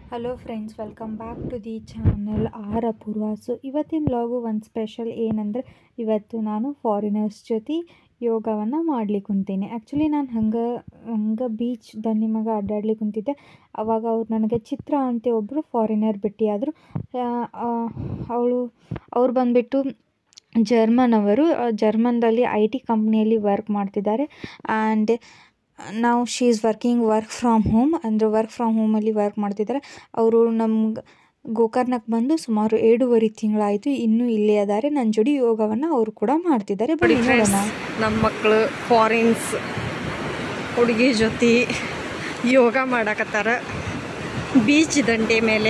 hello friends welcome back to the channel R Apoorva so ಇವತ್ತಿನ log ಒಂದು special ಏನಂದರೆ ಇವತ್ತು ನಾನು ಫಾರಿನರ್ಸ್ ಜೊತೆ ಯೋಗವನ್ನು ಮಾಡ್ಲಿಕ್ಕೆ ಕುಂತೀನಿ ಆ್ಯಕ್ಚುಲಿ ನಾನು ಹಂಗೆ ಹಂಗೆ ಬೀಚ್ ದಂಡಿ ಮಗ ಅಡ್ಡಾಡ್ಲಿಕ್ಕೆ ಕುಂತಿದ್ದೆ ಅವಾಗ ಅವ್ರು ನನಗೆ ಚಿತ್ರ ಅಂತ ಒಬ್ಬರು ಫಾರಿನರ್ ಭೇಟಿಯಾದರು ಅವಳು ಅವ್ರು ಬಂದುಬಿಟ್ಟು ಜರ್ಮನ್ ಅವರು ಜರ್ಮನ್ದಲ್ಲಿ ಐ ಟಿ ಕಂಪ್ನಿಯಲ್ಲಿ ವರ್ಕ್ ಮಾಡ್ತಿದ್ದಾರೆ ಆ್ಯಂಡ್ ನಾವು she is working work from home ಅಂದರೆ ವರ್ಕ್ ಫ್ರಮ್ ಹೋಮಲ್ಲಿ ವರ್ಕ್ ಮಾಡ್ತಿದ್ದಾರೆ ಅವರು ನಮ್ಗೆ ಗೋಕರ್ಣಕ್ಕೆ ಬಂದು ಸುಮಾರು ಏಳೂವರೆ ತಿಂಗಳಾಯಿತು ಇನ್ನೂ ಇಲ್ಲೇ ಅದಾರೆ ನನ್ನ ಜೋಡಿ ಯೋಗವನ್ನು ಅವರು ಕೂಡ ಮಾಡ್ತಿದ್ದಾರೆ ಬನ್ನಿ ನೋಡೋಣ ನಮ್ಮ ಮಕ್ಕಳು ಫಾರಿನ್ಸ್ ಹುಡುಗಿ ಜೊತೆ ಯೋಗ ಮಾಡಕತ್ತಾರ ಬೀಚ್ ದಂಡೆ ಮೇಲೆ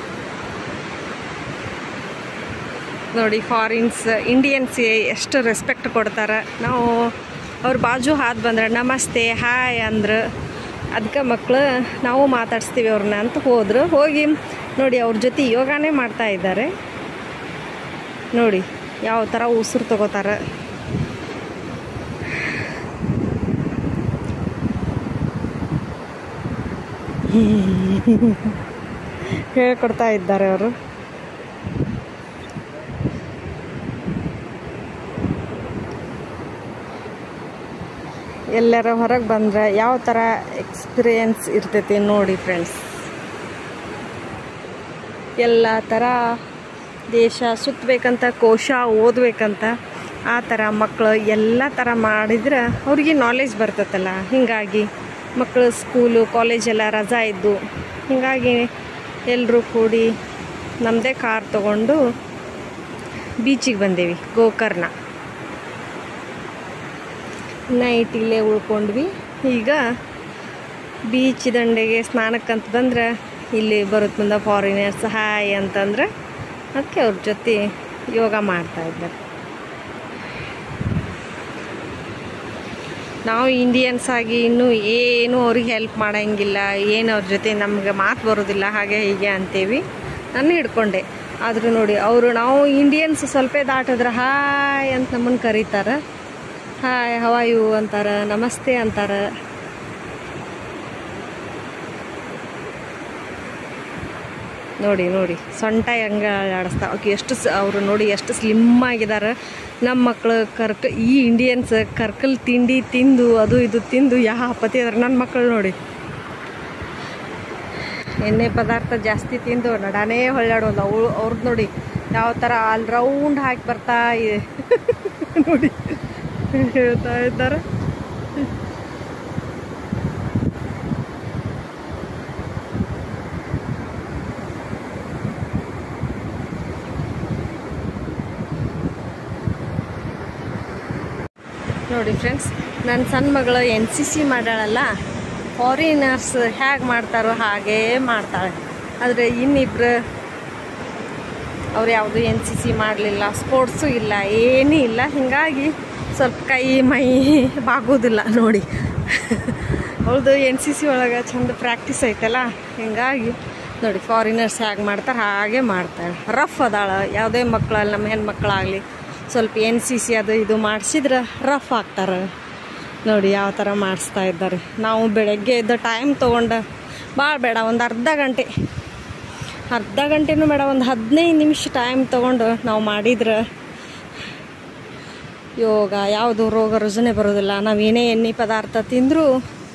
ನೋಡಿ ಫಾರಿನ್ಸ್ ಇಂಡಿಯನ್ಸ್ಗೆ ಎಷ್ಟು ರೆಸ್ಪೆಕ್ಟ್ ಕೊಡ್ತಾರೆ ನಾವು ಅವ್ರ ಬಾಜು ಹಾದು ಬಂದ್ರೆ ನಮಸ್ತೆ ಹಾಯ್ ಅಂದ್ರೆ ಅದಕ್ಕೆ ಮಕ್ಕಳು ನಾವು ಮಾತಾಡಿಸ್ತೀವಿ ಅವ್ರನ್ನ ಅಂತ ಹೋದ್ರು ಹೋಗಿ ನೋಡಿ ಅವ್ರ ಜೊತೆ ಯೋಗಾನೇ ಮಾಡ್ತಾ ಇದ್ದಾರೆ ನೋಡಿ ಯಾವ ಥರ ಉಸಿರು ತಗೋತಾರೆ ಹೇಳ್ಕೊಡ್ತಾ ಇದ್ದಾರೆ ಅವರು ಎಲ್ಲರ ಹೊರಗೆ ಬಂದ್ರೆ ಯಾವ ಥರ ಎಕ್ಸ್ಪೀರಿಯನ್ಸ್ ಇರ್ತೈತಿ ನೋಡಿ ಫ್ರೆಂಡ್ಸ್ ಎಲ್ಲ ಥರ ದೇಶ ಸುತ್ತಬೇಕಂತ ಕೋಶ ಓದಬೇಕಂತ ಆ ಥರ ಮಕ್ಕಳು ಎಲ್ಲ ಥರ ಮಾಡಿದ್ರೆ ಅವ್ರಿಗೆ ನಾಲೆಜ್ ಬರ್ತೈತಲ್ಲ ಹೀಗಾಗಿ ಮಕ್ಕಳು ಸ್ಕೂಲು ಕಾಲೇಜೆಲ್ಲ ರಜಾ ಇದ್ದು ಹೀಗಾಗಿ ಎಲ್ಲರೂ ಕೂಡಿ ನಮ್ಮದೇ ಕಾರ್ ತೊಗೊಂಡು ಬೀಚಿಗೆ ಬಂದೇವಿ ಗೋಕರ್ಣ ನೈಟ್ ಇಲ್ಲೇ ಉಳ್ಕೊಂಡ್ವಿ ಈಗ ಬೀಚ್ ದಂಡೆಗೆ ಸ್ನಾನಕ್ಕಂತ ಬಂದ್ರೆ ಇಲ್ಲಿ ಬರುತ್ತೆ ಮುಂದೆ ಫಾರಿನರ್ಸ್ ಹಾಯ್ ಅಂತಂದ್ರೆ ಅದಕ್ಕೆ ಅವ್ರ ಜೊತೆ ಯೋಗ ಮಾಡ್ತಾ ಇದ್ದಾರೆ ನಾವು ಇಂಡಿಯನ್ಸ್ ಆಗಿ ಇನ್ನೂ ಏನು ಅವ್ರಿಗೆ ಹೆಲ್ಪ್ ಮಾಡೋಂಗಿಲ್ಲ ಏನು ಅವ್ರ ಜೊತೆ ನಮ್ಗೆ ಮಾತು ಬರೋದಿಲ್ಲ ಹಾಗೆ ಹೀಗೆ ಅಂತೇವಿ ನಾನು ಹಿಡ್ಕೊಂಡೆ ಆದರೂ ನೋಡಿ ಅವರು ನಾವು ಇಂಡಿಯನ್ಸ್ ಸ್ವಲ್ಪ ದಾಟಿದ್ರೆ ಹಾಯ್ ಅಂತ ನಮ್ಮನ್ನು ಕರೀತಾರೆ ಹಾಯ್ ಹವಾಯು ಅಂತಾರೆ ನಮಸ್ತೆ ಅಂತಾರೆ ನೋಡಿ ನೋಡಿ ಸೊಂಟ ಹೆಂಗೆ ಆಡಿಸ್ತಾ ಓಕೆ ಎಷ್ಟು ಸ ಅವರು ನೋಡಿ ಎಷ್ಟು ಸ್ಲಿಮ್ ಆಗಿದ್ದಾರೆ ನಮ್ಮ ಮಕ್ಕಳು ಕರ್ಕ ಈ ಇಂಡಿಯನ್ಸ್ ಕರ್ಕಲ್ ತಿಂಡಿ ತಿಂದು ಅದು ಇದು ತಿಂದು ಯಾವ ಪತಿ ಅದಾರೆ ನನ್ನ ಮಕ್ಕಳು ನೋಡಿ ಎಣ್ಣೆ ಪದಾರ್ಥ ಜಾಸ್ತಿ ತಿಂದು ನಡಾನೇ ಹೊಳ್ಳಾಡೋದು ಅವಳು ಅವ್ರದ್ದು ನೋಡಿ ಯಾವ ಥರ ಆಲ್ ರೌಂಡ್ ಹಾಕಿ ಬರ್ತಾ ಇದೆ ನೋಡಿ ಹೇಳ್ತಾ ಇದ್ದಾರೆ ನೋಡಿ ಫ್ರೆಂಡ್ಸ್ ನನ್ನ ಸಣ್ಣ ಮಗಳು ಎನ್ ಸಿ ಸಿ ಮಾಡ್ಯಾಳಲ್ಲ ಫಾರಿನರ್ಸ್ ಹೇಗೆ ಮಾಡ್ತಾರೋ ಹಾಗೇ ಮಾಡ್ತಾಳೆ ಆದರೆ ಇನ್ನಿಬ್ರು ಅವ್ರು ಯಾವುದು ಎನ್ ಸಿ ಸಿ ಮಾಡಲಿಲ್ಲ ಸ್ಪೋರ್ಟ್ಸು ಇಲ್ಲ ಏನೂ ಇಲ್ಲ ಹೀಗಾಗಿ ಸ್ವಲ್ಪ ಕೈ ಮೈ ಬಾಗೋದಿಲ್ಲ ನೋಡಿ ಅವಳದು ಎನ್ ಸಿ ಸಿ ಒಳಗೆ ಚಂದ ಪ್ರಾಕ್ಟೀಸ್ ಐತಲ್ಲ ಹೀಗಾಗಿ ನೋಡಿ ಫಾರಿನರ್ಸ್ ಹೇಗೆ ಮಾಡ್ತಾರೆ ಹಾಗೆ ಮಾಡ್ತಾಳೆ ರಫ್ ಅದಾಳ ಯಾವುದೇ ಮಕ್ಕಳಲ್ಲಿ ನಮ್ಮ ಹೆಣ್ಮಕ್ಳಾಗಲಿ ಸ್ವಲ್ಪ ಎನ್ ಸಿ ಸಿ ಅದು ಇದು ಮಾಡಿಸಿದ್ರೆ ರಫ್ ಆಗ್ತಾರೆ ನೋಡಿ ಯಾವ ಥರ ಮಾಡಿಸ್ತಾ ಇದ್ದಾರೆ ನಾವು ಬೆಳಗ್ಗೆ ಎದ್ದು ಟೈಮ್ ತೊಗೊಂಡು ಭಾಳ ಬೇಡ ಒಂದು ಅರ್ಧ ಗಂಟೆ ಅರ್ಧ ಗಂಟೆನೂ ಬೇಡ ಒಂದು ಹದಿನೈದು ನಿಮಿಷ ಟೈಮ್ ತೊಗೊಂಡು ನಾವು ಮಾಡಿದ್ರೆ ಯೋಗ ಯಾವುದು ರೋಗ ರುಜಿನ ಬರೋದಿಲ್ಲ ನಾವು ಏನೇ ಎಣ್ಣೆ ಪದಾರ್ಥ ತಿಂದರೂ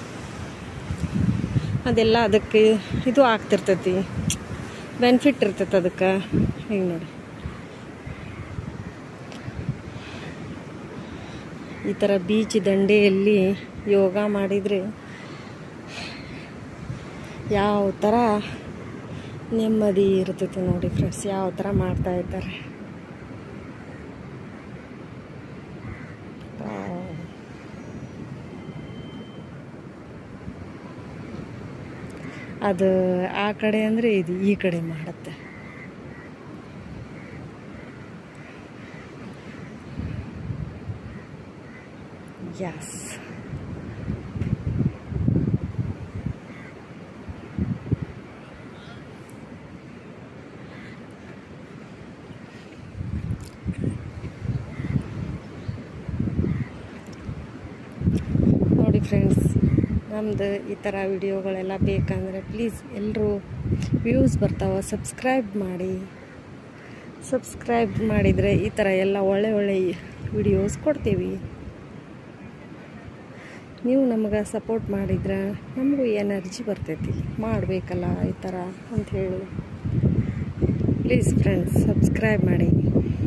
ಅದೆಲ್ಲ ಅದಕ್ಕೆ ಇದು ಆಗ್ತಿರ್ತೈತಿ ಬೆನಿಫಿಟ್ ಇರ್ತೈತೆ ಅದಕ್ಕೆ ಈಗ ನೋಡಿ ಈ ಥರ ಬೀಚ್ ದಂಡೆಯಲ್ಲಿ ಯೋಗ ಮಾಡಿದರೆ ಯಾವ ಥರ ನೆಮ್ಮದಿ ಇರ್ತೈತೆ ನೋಡಿ ಫ್ರೆಂಡ್ಸ್ ಯಾವ ಥರ ಮಾಡ್ತಾ ಇದ್ದಾರೆ ಅದು ಆ ಕಡೆ ಅಂದರೆ ಇದು ಈ ಕಡೆ ಮಾಡುತ್ತೆ ಯಸ್ ನೋಡಿ ಫ್ರೆಂಡ್ಸ್ ನಮ್ಮದು ಈ ಥರ ವಿಡಿಯೋಗಳೆಲ್ಲ ಬೇಕಂದರೆ ಪ್ಲೀಸ್ ಎಲ್ಲರೂ ವ್ಯೂಸ್ ಬರ್ತಾವೆ ಸಬ್ಸ್ಕ್ರೈಬ್ ಮಾಡಿ ಸಬ್ಸ್ಕ್ರೈಬ್ ಮಾಡಿದರೆ ಈ ಥರ ಎಲ್ಲ ಒಳ್ಳೆ ಒಳ್ಳೆ ವಿಡಿಯೋಸ್ ಕೊಡ್ತೀವಿ ನೀವು ನಮಗೆ ಸಪೋರ್ಟ್ ಮಾಡಿದ್ರೆ ನಮಗೂ ಎನರ್ಜಿ ಬರ್ತೈತಿ ಮಾಡಬೇಕಲ್ಲ ಈ ಥರ ಅಂಥೇಳಿ ಪ್ಲೀಸ್ ಫ್ರೆಂಡ್ಸ್ ಸಬ್ಸ್ಕ್ರೈಬ್ ಮಾಡಿ